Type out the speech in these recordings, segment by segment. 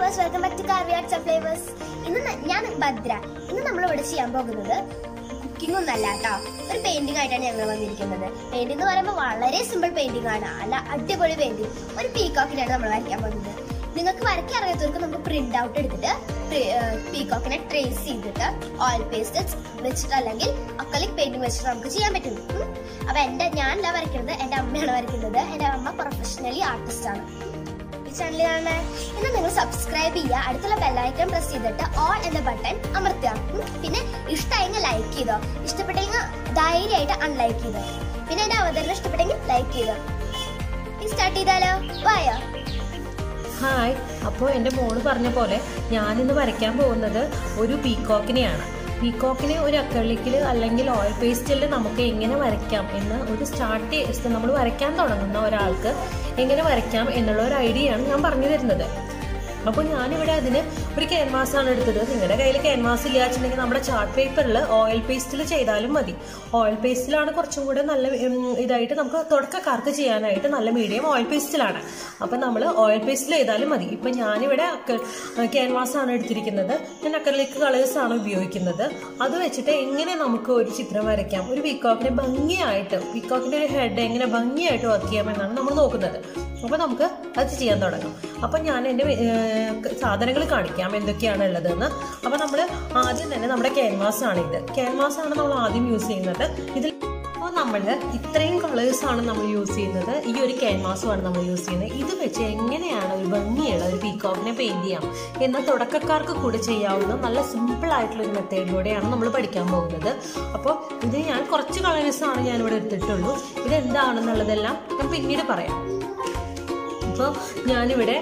Flowers welcome back to Kavya arts flavours ഇന്ന് ന- ഞാൻ ഭദ്ര ഇന്ന് നമ്മൾ ഇവിടെ ചെയ്യാൻ പോകുന്നത് കുക്കിംഗ് ഒന്നല്ല കേട്ടോ ഒരു പെയിന്റിംഗ് ആയിട്ടാണ് ഞങ്ങൾ വന്നിരിക്കുന്നത് പെയിന്റിംഗ് എന്ന് പറയുമ്പോൾ വളരെ സിമ്പിൾ പെയിന്റിംഗ് ആണ് അല്ല അടിപൊളി പെയിന്റിംഗ് ഒരു പീകോക്കിനാണ് നമ്മൾ വരയ്ക്കാൻ പോകുന്നത് നിങ്ങൾക്ക് വരയ്ക്കാൻ അറിയാത്തവർക്ക് നമുക്ക് പ്രിന്റ് ഔട്ട് എടുത്തിട്ട് പീകോക്കിനെ ട്രേസ് ചെയ്തിട്ട് ഓയിൽ പേസ്റ്റ് വെച്ചിട്ട് അല്ലെങ്കിൽ അക്കലിക് പെയിന്റിംഗ് വെച്ചിട്ട് നമുക്ക് ചെയ്യാൻ പറ്റും ഉം. അപ്പൊ എന്റെ ഞാനല്ല വരയ്ക്കുന്നത് എന്റെ അമ്മയാണ് വരയ്ക്കുന്നത് എന്റെ അമ്മ പ്രൊഫഷണലി ആർട്ടിസ്റ്റ് ആണ് ഈ ചാനലാണ് ഇന്ന് നിങ്ങൾ സബ്സ്ക്രൈബ് ചെയ്യുക അടുത്തുള്ള ബെല്ലൈക്കൺ പ്രസ് ചെയ്തിട്ട് ഓൾ എന്ന ബട്ടൺ അമർത്തുക ഉം. പിന്നെ ഇഷ്ടമായെങ്കിൽ ലൈക്ക് ചെയ്തോ ഇഷ്ടപ്പെട്ടെങ്കിൽ ധൈര്യമായിട്ട് അൺലൈക്ക് ചെയ്തോ പിന്നെ എന്റെ അവതരണം ഇഷ്ടപ്പെട്ടെങ്കിൽ ലൈക്ക് ചെയ്തോ ഈ സ്റ്റാർട്ട് ചെയ്താലോ വായോ ഹായ് അപ്പോൾ എൻ്റെ മോള് പറഞ്ഞ പോലെ ഞാനിന്ന് വരയ്ക്കാൻ പോകുന്നത് ഒരു പീക്കോക്കിനെയാണ് പീക്കോക്കിനെ ഒരു അക്രലിക്കിൽ അല്ലെങ്കിൽ ഓയിൽ പേസ്റ്റിൽ നമുക്ക് എങ്ങനെ വരയ്ക്കാം എന്ന് ഒരു സ്റ്റാർട്ട് നമ്മൾ വരയ്ക്കാൻ തുടങ്ങുന്ന ഒരാൾക്ക് എങ്ങനെ വരയ്ക്കാം എന്നുള്ള ഒരു ഐഡിയയാണ് ഞാൻ പറഞ്ഞു തരുന്നത് അപ്പോൾ ഞാനിവിടെ അതിന് ഒരു ക്യാൻവാസ് ആണ് എടുത്തത് നിങ്ങളുടെ കയ്യിൽ ക്യാൻവാസ് ഇല്ല വെച്ചിട്ടുണ്ടെങ്കിൽ നമ്മുടെ ചാർട്ട് പേപ്പറിൽ ഓയിൽ പേസ്റ്റിൽ ചെയ്താലും മതി ഓയിൽ പേസ്റ്റിലാണ് കുറച്ചും കൂടെ നല്ല ഉം, ഇതായിട്ട് നമുക്ക് തുടക്കക്കാർക്ക് ചെയ്യാനായിട്ട് നല്ല മീഡിയം ഓയിൽ പേസ്റ്റിലാണ് അപ്പം നമ്മൾ ഓയിൽ പേസ്റ്റിൽ ചെയ്താലും മതി ഇപ്പം ഞാനിവിടെ ക്യാൻവാസ് ആണ് എടുത്തിരിക്കുന്നത് ഞാൻ അക്കറിലേക്ക് കളേഴ്സ് ആണ് ഉപയോഗിക്കുന്നത് അത് വെച്ചിട്ട് എങ്ങനെ നമുക്ക് ഒരു ചിത്രം വരയ്ക്കാം ഒരു പീക്കോക്കിനെ ഭംഗിയായിട്ട് പീക്കോക്കിൻ്റെ ഒരു ഹെഡ് എങ്ങനെ ഭംഗിയായിട്ട് വർക്ക് ചെയ്യാമെന്നാണ് നമ്മൾ നോക്കുന്നത് അപ്പോൾ നമുക്ക് അത് ചെയ്യാൻ തുടങ്ങാം അപ്പം ഞാൻ എൻ്റെ സാധനങ്ങൾ കാണിക്കാം എന്തൊക്കെയാണ് ഉള്ളതെന്ന് അപ്പോൾ നമ്മൾ ആദ്യം തന്നെ നമ്മുടെ ക്യാൻവാസ് ആണ് ഇത് ക്യാൻവാസ് ആണ് നമ്മൾ ആദ്യം യൂസ് ചെയ്യുന്നത് ഇതിൽ അപ്പോൾ നമ്മൾ ഇത്രയും കളേഴ്സ് ആണ് നമ്മൾ യൂസ് ചെയ്യുന്നത് ഈ ഒരു ക്യാൻവാസുമാണ് നമ്മൾ യൂസ് ചെയ്യുന്നത് ഇത് വെച്ച് എങ്ങനെയാണ് ഒരു ഭംഗിയുള്ള ഒരു പീക്കോക്കിനെ പെയിന്റ് ചെയ്യാം എന്ന തുടക്കക്കാർക്ക് കൂടി ചെയ്യാവുന്ന നല്ല സിമ്പിൾ ആയിട്ടുള്ള ഒരു മെത്തേഡിലൂടെയാണ് നമ്മൾ പഠിക്കാൻ പോകുന്നത് അപ്പോൾ ഇത് ഞാൻ കുറച്ച് കളേഴ്സ് ആണ് ഞാനിവിടെ എടുത്തിട്ടുള്ളൂ ഇത് എന്താണെന്നുള്ളതെല്ലാം ഞാൻ പിന്നീട് പറയാം അപ്പോൾ ഞാനിവിടെ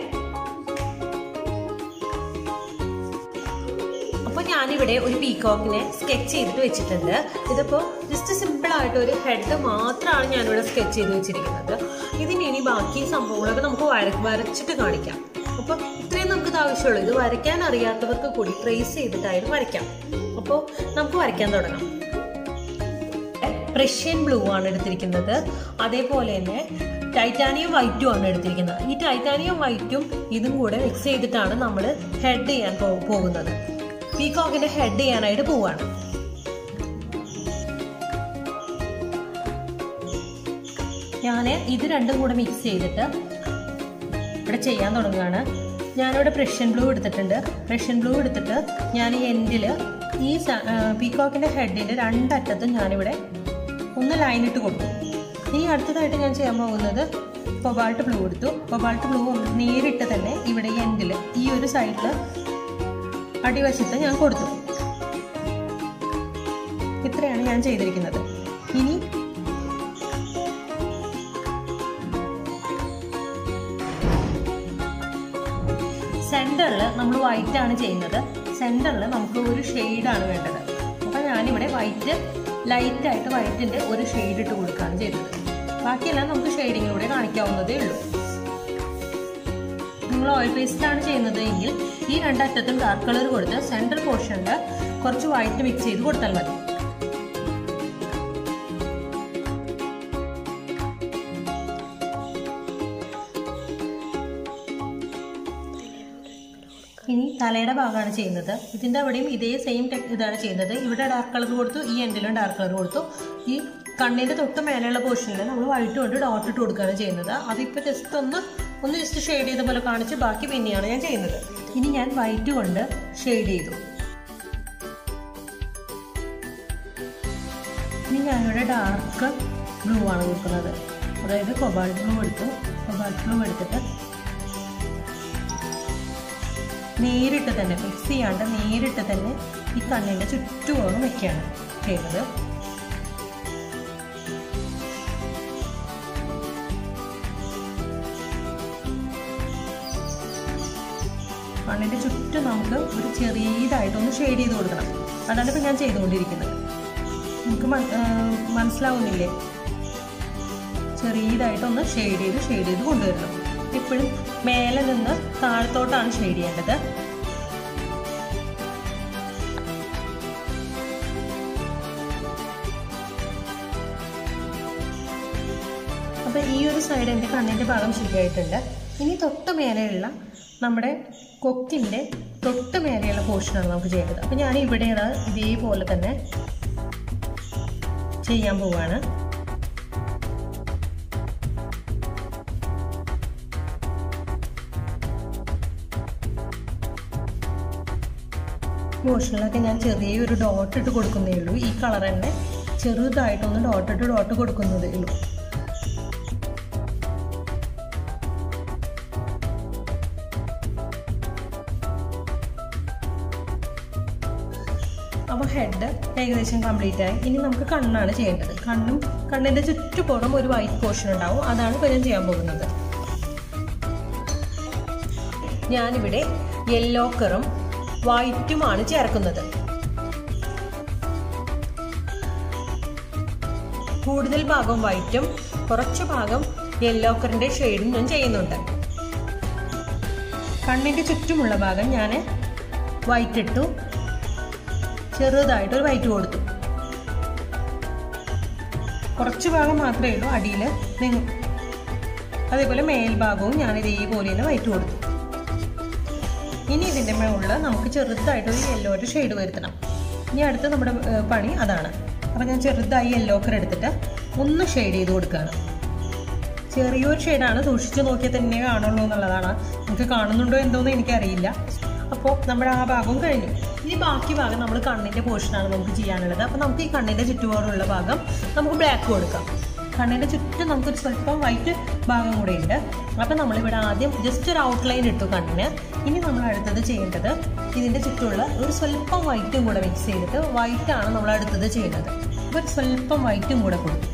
അപ്പോൾ ഞാനിവിടെ ഒരു പീകോക്കിനെ സ്കെച്ച് ചെയ്തിട്ട് വെച്ചിട്ടുണ്ട് ഇതിപ്പോൾ ജസ്റ്റ് സിമ്പിൾ ആയിട്ട് ഒരു ഹെഡ് മാത്രമാണ് ഞാനിവിടെ സ്കെച്ച് ചെയ്ത് വെച്ചിരിക്കുന്നത് ഇതിന് ഇനി ബാക്കി സംഭവങ്ങളൊക്കെ നമുക്ക് വര വരച്ചിട്ട് കാണിക്കാം അപ്പോൾ ഇത്രയും നമുക്ക് ഇത് ആവശ്യമുള്ളൂ ഇത് വരയ്ക്കാൻ അറിയാത്തവർക്ക് കൂടി ട്രേസ് ചെയ്തിട്ടായാലും വരയ്ക്കാം അപ്പോൾ നമുക്ക് വരയ്ക്കാൻ തുടങ്ങാം പ്രഷ്യൻ ബ്ലൂ ആണ് എടുത്തിരിക്കുന്നത് അതേപോലെ തന്നെ ടൈറ്റാനിയം വൈറ്റും ആണ് എടുത്തിരിക്കുന്നത് ഈ ടൈറ്റാനിയം വൈറ്റും ഇതും കൂടെ മിക്സ് ചെയ്തിട്ടാണ് നമ്മൾ ഹെഡ് ചെയ്യാൻ പോ- പോകുന്നത് പീകോക്കിന്റെ ഹെഡ് ചെയ്യാനായിട്ട് പോവാണ് ഞാൻ ഇത് രണ്ടും കൂടെ മിക്സ് ചെയ്തിട്ട് ഇവിടെ ചെയ്യാൻ തുടങ്ങുകയാണ് ഞാനിവിടെ പ്രഷ്യൻ ബ്ലൂ എടുത്തിട്ടുണ്ട് പ്രഷ്യൻ ബ്ലൂ എടുത്തിട്ട് ഞാൻ ഈ എൻഡിൽ ഈ പീകോക്കിൻ്റെ ഹെഡിൻ്റെ രണ്ടറ്റത്തും ഞാനിവിടെ ഒന്ന് ലൈൻ ഇട്ട് കൊടുക്കും ഇനി അടുത്തതായിട്ട് ഞാൻ ചെയ്യാൻ പോകുന്നത് കൊബാൾട്ട് ബ്ലൂ എടുത്തു കൊബാൾട്ട് ബ്ലൂ നേരിട്ട് തന്നെ ഇവിടെ ഈ എൻഡിൽ ഈ ഒരു സൈഡിൽ അടിവശത്ത് ഞാൻ കൊടുത്തു ഇത്രയാണ് ഞാൻ ചെയ്തിരിക്കുന്നത് ഇനി സെൻറ്ററിൽ നമ്മൾ വൈറ്റ് ആണ് ചെയ്യുന്നത് സെൻറ്ററിൽ നമുക്ക് ഒരു ഷെയ്ഡാണ് വേണ്ടത് അപ്പോൾ ഞാനിവിടെ വൈറ്റ് ലൈറ്റായിട്ട് വൈറ്റിൻ്റെ ഒരു ഷെയ്ഡ് ഇട്ട് കൊടുക്കുകയാണ് ചെയ്തത് ബാക്കിയെല്ലാം നമുക്ക് ഷെയ്ഡിങ്ങിലൂടെ കാണിക്കാവുന്നതേ ഉള്ളൂ നിങ്ങൾ ഓയിൽ പേസ്റ്റിലാണ് ചെയ്യുന്നത് എങ്കിൽ ഈ രണ്ടറ്റത്തും ഡാർക്ക് കളർ കൊടുത്ത് സെൻട്രൽ പോർഷനിൽ കുറച്ച് വൈറ്റ് മിക്സ് ചെയ്ത് കൊടുത്താൽ മതി ഇനി തലയുടെ ഭാഗമാണ് ചെയ്യുന്നത് ഇതിൻ്റെ അവിടെയും ഇതേ സെയിം ഇതാണ് ചെയ്യുന്നത് ഇവിടെ ഡാർക്ക് കളർ കൊടുത്തു ഈ എൻഡിലും ഡാർക്ക് കളർ കൊടുത്തു ഈ കണ്ണിൻ്റെ തൊട്ട് മേലെയുള്ള പോർഷനിൽ നമ്മൾ വൈറ്റ് കൊണ്ട് ഡോട്ട് ഇട്ട് കൊടുക്കുകയാണ് ചെയ്യുന്നത് അതിപ്പോൾ ജസ്റ്റ് ഒന്ന് ഒന്ന് ജസ്റ്റ് ഷെയ്ഡ് ചെയ്ത പോലെ കാണിച്ച് ബാക്കി പിന്നെയാണ് ഞാൻ ചെയ്യുന്നത് ഇനി ഞാൻ വൈറ്റ് കൊണ്ട് ഷെയ്ഡ് ചെയ്തു ഇനി ഞാനിവിടെ ഡാർക്ക് ബ്ലൂ ആണ് കൊടുക്കുന്നത് അതായത് കൊബാൾട്ട് ബ്ലൂ എടുത്തു കൊബാൾട്ട് ബ്ലൂ എടുത്തിട്ട് നേരിട്ട് തന്നെ മിക്സ് ചെയ്യാണ്ട് നേരിട്ട് തന്നെ ഈ കണ്ണിൻ്റെ ചുറ്റുഭാഗം വെക്കുകയാണ് ചെയ്യുന്നത് കണ്ണിൻ്റെ ചുറ്റും നമുക്ക് ഒരു ചെറിയതായിട്ടൊന്ന് ഷെയ്ഡ് ചെയ്ത് കൊടുക്കണം അതാണ് ഇപ്പം ഞാൻ ചെയ്തുകൊണ്ടിരിക്കുന്നത് നമുക്ക് മൻ- ആ, മനസ്സിലാവുന്നില്ലേ ചെറിയതായിട്ടൊന്ന് ഷെയ്ഡ് ചെയ്ത് ഷെയ്ഡ് ചെയ്ത് കൊണ്ടുവരണം ഇപ്പോഴും മേലെ നിന്ന് താഴത്തോട്ടാണ് ഷെയ്ഡ് ചെയ്യേണ്ടത് അപ്പോൾ ഈ ഒരു സൈഡ് എൻ്റെ കണ്ണിൻ്റെ ഭാഗം ശരിയായിട്ടുണ്ട് ഇനി തൊട്ട് മേലെയുള്ള നമ്മുടെ കൊക്കിൻ്റെ തൊട്ട് മേലെയുള്ള പോർഷനാണ് നമുക്ക് ചെയ്യേണ്ടത് അപ്പം ഞാൻ ഇവിടെ ഇതാ ഇതേപോലെ തന്നെ ചെയ്യാൻ പോവാണ് പോർഷനിലൊക്കെ ഞാൻ ചെറിയൊരു ഡോട്ട് ഇട്ട് കൊടുക്കുന്നേ ഉള്ളൂ ഈ കളർ തന്നെ ചെറുതായിട്ടൊന്ന് ഡോട്ട് ഇട്ട് ഡോട്ട് കൊടുക്കുന്നതേ ഉള്ളൂ അപ്പോൾ ഹെഡ് ഏകദേശം കംപ്ലീറ്റ് ആയി ഇനി നമുക്ക് കണ്ണാണ് ചെയ്യേണ്ടത് കണ്ണും കണ്ണിൻ്റെ ചുറ്റുപുറം ഒരു വൈറ്റ് പോർഷൻ ഉണ്ടാവും അതാണ് ഇപ്പോൾ ഞാൻ ചെയ്യാൻ പോകുന്നത് ഞാനിവിടെ യെല്ലോ കറും വൈറ്റുമാണ് ചേർക്കുന്നത് കൂടുതൽ ഭാഗം വൈറ്റും കുറച്ച് ഭാഗം യെല്ലോ കറിൻ്റെ ഷെയ്ഡും ഞാൻ ചെയ്യുന്നുണ്ട് കണ്ണിൻ്റെ ചുറ്റുമുള്ള ഭാഗം ഞാൻ വൈറ്റ് ഇട്ടു ചെറുതായിട്ട് ഒരു വൈറ്റ് കൊടുത്തു കുറച്ച് ഭാഗം മാത്രമേ ഉള്ളൂ അടിയിൽ അതേപോലെ മേൽഭാഗവും ഞാൻ ഇതേപോലെ തന്നെ വൈറ്റ് കൊടുത്തു ഇനി ഇതിൻ്റെ മുകളിൽ നമുക്ക് ചെറുതായിട്ടൊരു യെല്ലോയുടെ ഷെയ്ഡ് വരുത്തണം ഇനി അടുത്ത നമ്മുടെ ഏഹ്, പണി അതാണ് അപ്പോൾ ഞാൻ ചെറുതായി യെല്ലോ കളർ എടുത്തിട്ട് ഒന്ന് ഷെയ്ഡ് ചെയ്ത് കൊടുക്കുകയാണ് ചെറിയൊരു ഷെയ്ഡാണ് സൂക്ഷിച്ച് നോക്കിയാൽ തന്നെ കാണുള്ളൂ എന്നുള്ളതാണ് നമുക്ക് കാണുന്നുണ്ടോ എന്തോന്ന് എനിക്കറിയില്ല അപ്പോൾ നമ്മുടെ ആ ഭാഗവും കഴിഞ്ഞു ഇനി ബാക്കി ഭാഗം നമ്മൾ കണ്ണിൻ്റെ പോർഷനാണ് നമുക്ക് ചെയ്യാനുള്ളത് അപ്പോൾ നമുക്ക് ഈ കണ്ണിൻ്റെ ചുറ്റുപാടുള്ള ഭാഗം നമുക്ക് ബ്ലാക്ക് കൊടുക്കാം കണ്ണിൻ്റെ ചുറ്റും നമുക്കൊരു സ്വല്പം വൈറ്റ് ഭാഗം കൂടെ ഉണ്ട് അപ്പോൾ നമ്മളിവിടെ ആദ്യം ജസ്റ്റ് ഒരു ഔട്ട്ലൈൻ ഇട്ടു കണ്ണിന് ഇനി നമ്മൾ അടുത്തത് ചെയ്യേണ്ടത് ഇതിൻ്റെ ചുറ്റുമുള്ള ഒരു സ്വല്പം വൈറ്റും കൂടെ മിക്സ് ചെയ്തിട്ട് വൈറ്റാണ് നമ്മൾ അടുത്തത് ചെയ്യുന്നത് അപ്പോൾ ഒരു സ്വല്പം വൈറ്റും കൂടെ കൊടുക്കും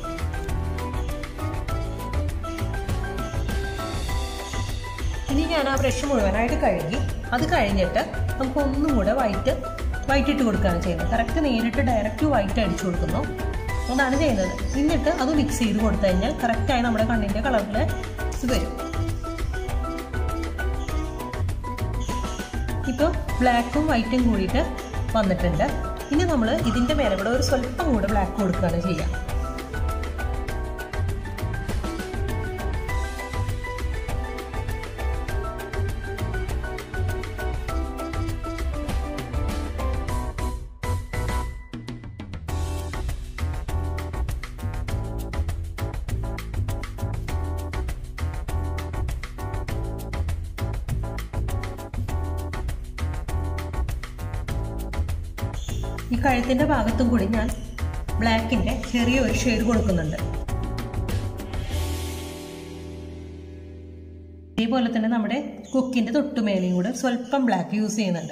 ഇനി ഞാൻ ആ ബ്രഷ് മുഴുവനായിട്ട് കഴുകി അത് കഴിഞ്ഞിട്ട് നമുക്ക് ഒന്നും കൂടെ വൈറ്റ് വൈറ്റ് ഇട്ട് കൊടുക്കുകയാണ് ചെയ്യുന്നത് കറക്റ്റ് നേരിട്ട് ഡയറക്റ്റ് വൈറ്റ് അടിച്ചു കൊടുക്കുന്നു അതാണ് ചെയ്യുന്നത് എന്നിട്ട് അത് മിക്സ് ചെയ്ത് കൊടുത്തു കഴിഞ്ഞാൽ കറക്റ്റായി നമ്മുടെ കണ്ണിൻ്റെ കളറിൽ ഇത് വരും ഇപ്പോൾ ബ്ലാക്കും വൈറ്റും കൂടിയിട്ട് വന്നിട്ടുണ്ട് ഇനി നമ്മൾ ഇതിൻ്റെ മേലെ കൂടെ ഒരു സ്വല്പം കൂടെ ബ്ലാക്ക് കൊടുക്കുകയാണ് ചെയ്യുക ഈ കഴുത്തിൻ്റെ ഭാഗത്തും കൂടി ഞാൻ ബ്ലാക്കിൻ്റെ ചെറിയൊരു ഷെയ്ഡ് കൊടുക്കുന്നുണ്ട് ഇതേപോലെ തന്നെ നമ്മുടെ കുക്കിൻ്റെ തൊട്ടുമേലെയും കൂടെ സ്വല്പം ബ്ലാക്ക് യൂസ് ചെയ്യുന്നുണ്ട്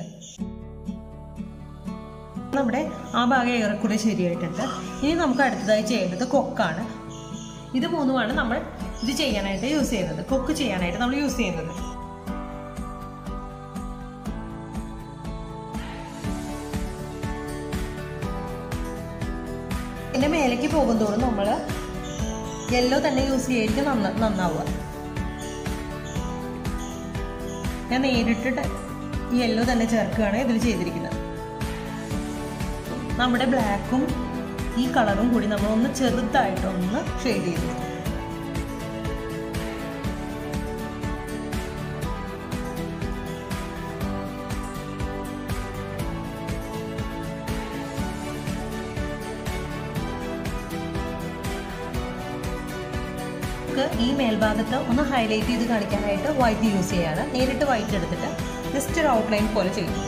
നമ്മുടെ ആ ഭാഗം ഏറെക്കൂടെ ശരിയായിട്ടുണ്ട് ഇനി നമുക്ക് അടുത്തതായി ചെയ്യേണ്ടത് കൊക്കാണ് ഇത് മൂന്നുമാണ് നമ്മൾ ഇത് ചെയ്യാനായിട്ട് യൂസ് ചെയ്യുന്നത് കൊക്ക് ചെയ്യാനായിട്ട് നമ്മൾ യൂസ് ചെയ്യുന്നത് ഇതിന്റെ മേലേക്ക് പോകുന്തോറും നമ്മൾ യെല്ലോ തന്നെ യൂസ് ചെയ്തിട്ട് നന്ന നന്നാവുക ഞാൻ നേരിട്ടിട്ട് ഈ യെല്ലോ തന്നെ ചേർക്കുകയാണ് ഇതിൽ ചെയ്തിരിക്കുന്നത് നമ്മുടെ ബ്ലാക്കും ഈ കളറും കൂടി നമ്മൾ ഒന്ന് ചെറുതായിട്ടൊന്ന് ഷെയ്ഡ് ചെയ്തു നമുക്ക് ഈ മേൽഭാഗത്ത് ഒന്ന് ഹൈലൈറ്റ് ചെയ്ത് കാണിക്കാനായിട്ട് വൈറ്റ് യൂസ് ചെയ്യാണ് നേരിട്ട് വൈറ്റ് എടുത്തിട്ട് ജസ്റ്റ് ഒരു ഔട്ട്ലൈൻ പോലെ ചെയ്യും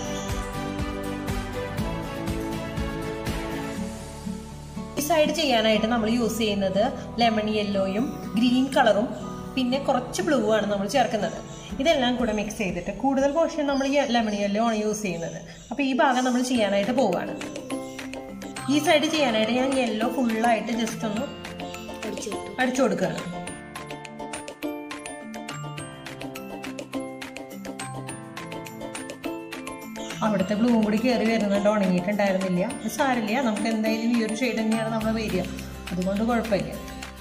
ഈ സൈഡ് ചെയ്യാനായിട്ട് നമ്മൾ യൂസ് ചെയ്യുന്നത് ലെമൺ യെല്ലോയും ഗ്രീൻ കളറും പിന്നെ കുറച്ച് ബ്ലൂ ആണ് നമ്മൾ ചേർക്കുന്നത് ഇതെല്ലാം കൂടെ മിക്സ് ചെയ്തിട്ട് കൂടുതൽ പോർഷൻ നമ്മൾ ഈ ലെമൺ യെല്ലോ ആണ് യൂസ് ചെയ്യുന്നത് അപ്പോൾ ഈ ഭാഗം നമ്മൾ ചെയ്യാനായിട്ട് പോവുകയാണ് ഈ സൈഡ് ചെയ്യാനായിട്ട് ഞാൻ യെല്ലോ ഫുള്ളായിട്ട് ജസ്റ്റ് ഒന്ന് അടിച്ചു വിട്ടു അടിച്ചു കൊടുക്കുകയാണ് അവിടുത്തെ ബ്ലൂവും കൂടി കയറി വരുന്നുണ്ട് ഉണങ്ങിയിട്ടുണ്ടായിരുന്നില്ല അത് സാരില്ല നമുക്ക് എന്തായാലും ഈ ഒരു ഷെയ്ഡ് തന്നെയാണ് നമ്മൾ വരിക അതുകൊണ്ട് കുഴപ്പമില്ല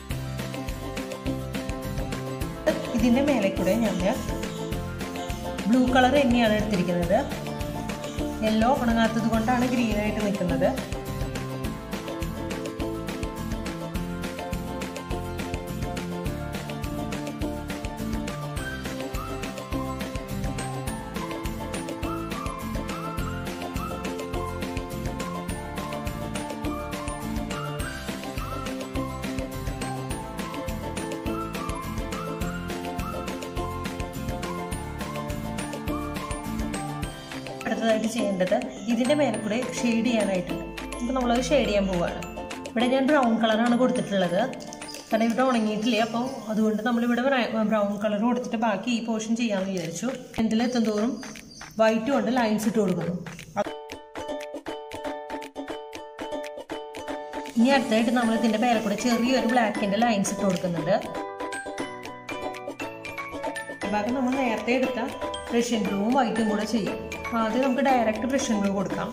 ഇതിൻ്റെ മേലെ കൂടെ ഞാൻ ബ്ലൂ കളർ തന്നെയാണ് എടുത്തിരിക്കുന്നത് യെല്ലോ ഉണങ്ങാത്തത് കൊണ്ടാണ് ഗ്രീൻ ആയിട്ട് നിൽക്കുന്നത് അടുത്തതായിട്ട് ചെയ്യേണ്ടത് ഇതിൻ്റെ മേലെ കൂടെ ഷെയ്ഡ് ചെയ്യാനായിട്ടുണ്ട് അപ്പോൾ നമ്മളത് ഷെയ്ഡ് ചെയ്യാൻ പോവുകയാണ് ഇവിടെ ഞാൻ ബ്രൗൺ കളറാണ് കൊടുത്തിട്ടുള്ളത് കാരണം ഇവിടെ ഉണങ്ങിയിട്ടില്ല അപ്പോൾ അതുകൊണ്ട് നമ്മളിവിടെ ബ്രൗൺ കളർ കൊടുത്തിട്ട് ബാക്കി ഈ പോർഷൻ ചെയ്യാമെന്ന് വിചാരിച്ചു എന്തിലെത്തും തോറും വൈറ്റ് കൊണ്ട് ലൈൻസ് ഇട്ട് കൊടുക്കുന്നു ഇനി അടുത്തായിട്ട് നമ്മൾ ഇതിൻ്റെ മേലെ കൂടെ ചെറിയൊരു ബ്ലാക്കിൻ്റെ ലൈൻസ് ഇട്ട് കൊടുക്കുന്നുണ്ട് ഭാഗം നമ്മൾ നേരത്തെ എടുത്ത പ്രഷ്യൻ ബ്ലൂവും വൈറ്റും കൂടെ ചെയ്യും ആദ്യം നമുക്ക് ഡയറക്റ്റ് പ്രഷ്യൻ ബ്ലൂ കൊടുക്കാം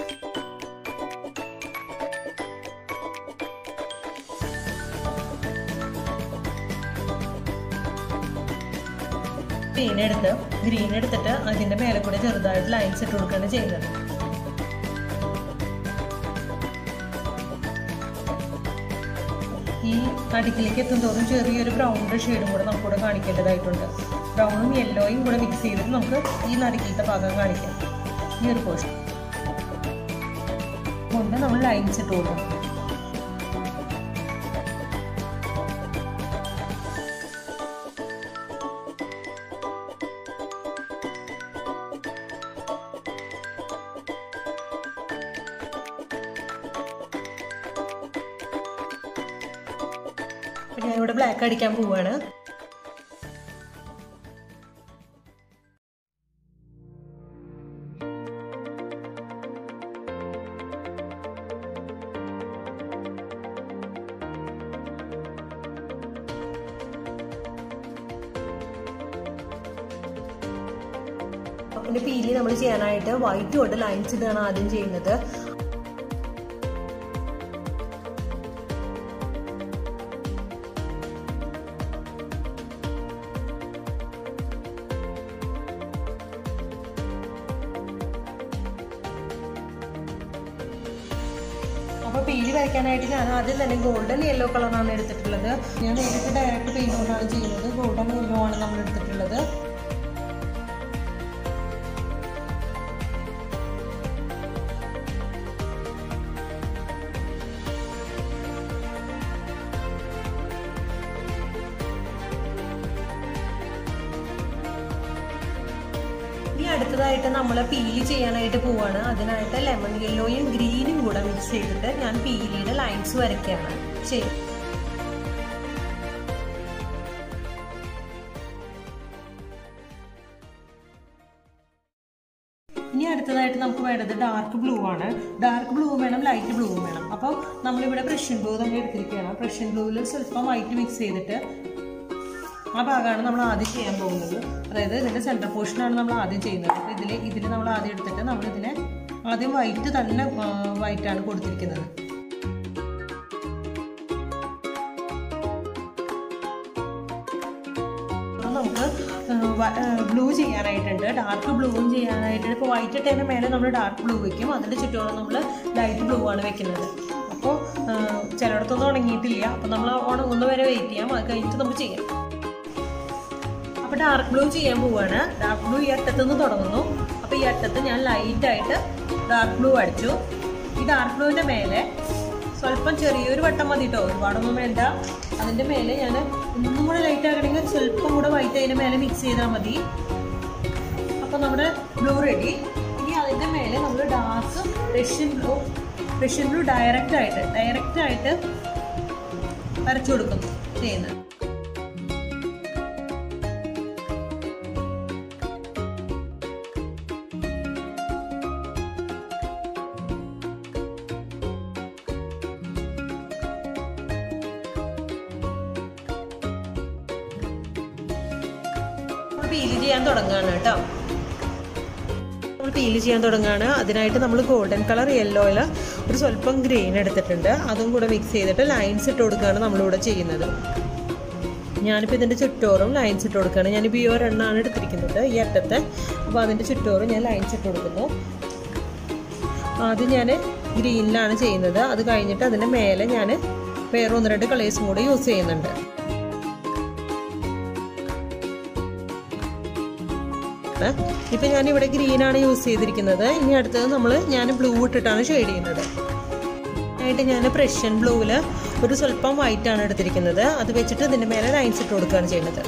ഗ്രീൻ എടുത്ത് ഗ്രീൻ എടുത്തിട്ട് അതിന്റെ മേലെ കൂടെ ചെറുതായിട്ട് ലൈൻസ് ഇട്ട് കൊടുക്കുകയാണ് ചെയ്യുന്നത് ഈ അടുക്കിലേക്ക് എത്തുന്തോറും ചെറിയൊരു ബ്രൗണിൻ്റെ ഷെയ്ഡും കൂടെ നമുക്കിവിടെ കാണിക്കേണ്ടതായിട്ടുണ്ട് ബ്രൗണും യെല്ലോയും കൂടെ മിക്സ് ചെയ്തിട്ട് നമുക്ക് ഈ നടുക്കിലത്തെ ഭാഗം കാണിക്കാം ഈ ഒരു പോർഷൻ കൊണ്ട് നമ്മൾ ലൈൻസ് ഇട്ട് കൊടുക്കും അപ്പോൾ ഞാനിവിടെ ബ്ലാക്ക് അടിക്കാൻ പോവുകയാണ് പിന്നെ പീലി നമ്മൾ ചെയ്യാനായിട്ട് വൈറ്റ് കൊണ്ട് ലൈൻസ് ഇടുകയാണ് ആദ്യം ചെയ്യുന്നത് അപ്പോൾ പീലി വരയ്ക്കാനായിട്ട് ഞാൻ ആദ്യം തന്നെ ഗോൾഡൻ യെല്ലോ കളറാണ് എടുത്തിട്ടുള്ളത് ഞാൻ നേരിട്ട് ഡയറക്റ്റ് പെയിന്റ് കൊണ്ടാണ് ചെയ്യുന്നത് ഗോൾഡൻ യെല്ലോ ആണ് നമ്മൾ എടുത്തിട്ടുള്ളത് ഇനി അടുത്തതായിട്ട് നമ്മൾ പീലി ചെയ്യാനായിട്ട് പോവാണ് അതിനായിട്ട് ലെമൺ യെല്ലോയും ഗ്രീനും കൂടെ മിക്സ് ചെയ്തിട്ട് ഞാൻ പീലിയുടെ ലൈൻസ് വരയ്ക്കുകയാണ് ശരി ഇനി അടുത്തതായിട്ട് നമുക്ക് വേണ്ടത് ഡാർക്ക് ബ്ലൂ ആണ് ഡാർക്ക് ബ്ലൂവും വേണം ലൈറ്റ് ബ്ലൂവും വേണം അപ്പോൾ നമ്മളിവിടെ പ്രഷ്യൻ ബ്ലൂ തന്നെ എടുത്തിരിക്കുകയാണ് പ്രഷ്യൻ ബ്ലൂവിൽ സ്വല്പം വൈറ്റ് മിക്സ് ചെയ്തിട്ട് ആ ഭാഗമാണ് നമ്മൾ ആദ്യം ചെയ്യാൻ പോകുന്നത് അതായത് ഇതിൻ്റെ സെൻറ്റർ പോർഷനാണ് നമ്മൾ ആദ്യം ചെയ്യുന്നത് അപ്പോൾ ഇതിൽ ഇതിൽ നമ്മൾ ആദ്യം എടുത്തിട്ട് നമ്മൾ ഇതിനെ ആദ്യം വൈറ്റ് തന്നെ വൈറ്റാണ് കൊടുത്തിരിക്കുന്നത് അപ്പോൾ നമുക്ക് ബ്ലൂ ചെയ്യാനായിട്ടുണ്ട് ഡാർക്ക് ബ്ലൂവും ചെയ്യാനായിട്ടുണ്ട് ഇപ്പോൾ വൈറ്റ് ഇട്ടതിൻ്റെ മേലെ നമ്മൾ ഡാർക്ക് ബ്ലൂ വെക്കും അതിൻ്റെ ചുറ്റോളം നമ്മൾ ലൈറ്റ് ബ്ലൂ ആണ് വെക്കുന്നത് അപ്പോൾ ചിലയിടത്തൊന്നും ഉണങ്ങിയിട്ടില്ല അപ്പോൾ നമ്മൾ ഉണങ്ങുന്ന വരെ വെയിറ്റ് ചെയ്യാം അത് കഴിഞ്ഞിട്ട് നമുക്ക് ചെയ്യാം അപ്പോൾ ഡാർക്ക് ബ്ലൂ ചെയ്യാൻ പോവാണ് ഡാർക്ക് ബ്ലൂ ഈ അറ്റത്ത് നിന്ന് തുടങ്ങുന്നു അപ്പോൾ ഈ അറ്റത്ത് ഞാൻ ലൈറ്റായിട്ട് ഡാർക്ക് ബ്ലൂ അടിച്ചു ഈ ഡാർക്ക് ബ്ലൂവിൻ്റെ മേലെ സ്വല്പം ചെറിയൊരു വട്ടം മതി കേട്ടോ ഒരുപാടൊന്നും വേണ്ട അതിൻ്റെ മേലെ ഞാൻ ഒന്നും കൂടെ ലൈറ്റ് ആക്കണമെങ്കിൽ സ്വല്പം കൂടെ വൈറ്റ് അതിൻ്റെ മേലെ മിക്സ് ചെയ്താൽ മതി അപ്പോൾ നമ്മുടെ ബ്ലൂ റെഡി ഇനി അതിൻ്റെ മേലെ നമ്മൾ dark Russian blue Russian blue direct ആയിട്ട് ഡയറക്റ്റ് ആയിട്ട് വരച്ചു കൊടുക്കുന്നു ചെയ്യുന്നത് പീല് ചെയ്യാൻ തുടങ്ങുകയാണ് കേട്ടോ നമ്മൾ പീല് ചെയ്യാൻ തുടങ്ങുകയാണ് അതിനായിട്ട് നമ്മൾ ഗോൾഡൻ കളർ യെല്ലോയിൽ ഒരു സ്വല്പം ഗ്രീൻ എടുത്തിട്ടുണ്ട് അതും കൂടെ മിക്സ് ചെയ്തിട്ട് ലൈൻസ് ഇട്ട് കൊടുക്കുകയാണ് നമ്മളിവിടെ ചെയ്യുന്നത് ഞാനിപ്പോൾ ഇതിൻ്റെ ചുറ്റോറും ലൈൻസ് ഇട്ട് കൊടുക്കുകയാണ് ഞാനിപ്പോൾ ഈ ഒരെണ്ണമാണ് എടുത്തിരിക്കുന്നത് ഈ അറ്റത്തെ അപ്പോൾ അതിൻ്റെ ചുറ്റോറും ഞാൻ ലൈൻസ് ഇട്ട് കൊടുക്കുന്നു ആദ്യം ഞാൻ ഗ്രീനിലാണ് ചെയ്യുന്നത് അത് കഴിഞ്ഞിട്ട് അതിൻ്റെ മേലെ ഞാൻ വേറെ ഒന്ന് രണ്ട് കളേഴ്സും കൂടെ യൂസ് ചെയ്യുന്നുണ്ട് ഇപ്പം ഞാൻ ഇവിടെ ഗ്രീൻ ആണ് യൂസ് ചെയ്തിരിക്കുന്നത് ഇനി അടുത്തത് നമ്മൾ ഞാൻ ബ്ലൂ ഇട്ടിട്ടാണ് ഷെയ്ഡ് ചെയ്യുന്നത് ആയിട്ട് ഞാൻ പ്രഷ്യൻ ബ്ലൂവിൽ ഒരു സ്വല്പം വൈറ്റ് ആണ് എടുത്തിരിക്കുന്നത് അത് വെച്ചിട്ട് ഇതിൻ്റെ മേലെ ലൈൻസ് ഇട്ട് കൊടുക്കുകയാണ് ചെയ്യുന്നത്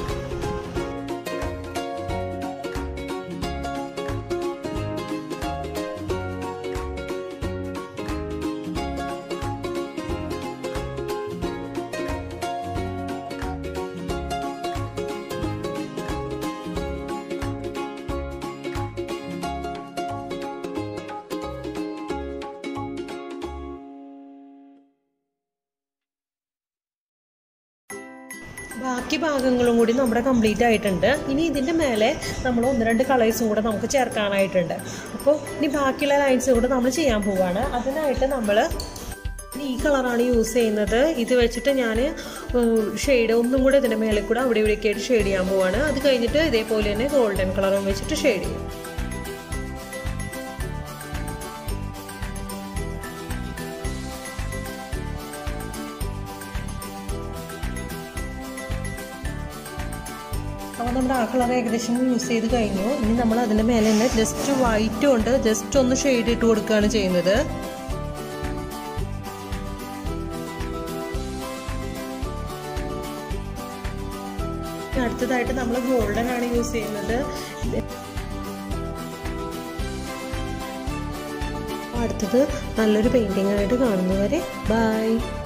ബാക്കി ഭാഗങ്ങളും കൂടി നമ്മുടെ കംപ്ലീറ്റ് ആയിട്ടുണ്ട് ഇനി ഇതിൻ്റെ മേലെ നമ്മൾ ഒന്ന് രണ്ട് കളേഴ്സും കൂടെ നമുക്ക് ചേർക്കാനായിട്ടുണ്ട് അപ്പോൾ ഇനി ബാക്കിയുള്ള ലൈൻസും കൂടെ നമ്മൾ ചെയ്യാൻ പോവുകയാണ് അതിനായിട്ട് നമ്മൾ ഈ കളറാണ് യൂസ് ചെയ്യുന്നത് ഇത് വെച്ചിട്ട് ഞാൻ ഷെയ്ഡ് ഒന്നും കൂടെ ഇതിൻ്റെ മേലെ കൂടെ അവിടെ ഇവിടെയൊക്കെ ആയിട്ട് ഷെയ്ഡ് ചെയ്യാൻ പോവാണ് അത് കഴിഞ്ഞിട്ട് ഇതേപോലെ തന്നെ ഗോൾഡൻ കളറും വെച്ചിട്ട് ഷെയ്ഡ് ചെയ്യും അപ്പോൾ നമ്മുടെ ആ കളർ ഏകദേശം യൂസ് ചെയ്ത് കഴിഞ്ഞു ഇനി നമ്മൾ അതിൻ്റെ മേലെ തന്നെ ജസ്റ്റ് വൈറ്റ് കൊണ്ട് ജസ്റ്റ് ഒന്ന് ഷെയ്ഡ് ഇട്ട് കൊടുക്കുകയാണ് ചെയ്യുന്നത് അടുത്തതായിട്ട് നമ്മൾ ഗോൾഡൻ ആണ് യൂസ് ചെയ്യുന്നത് അടുത്തത് നല്ലൊരു പെയിൻറ്റിംഗ് ആയിട്ട് കാണുന്നവരെ ബൈ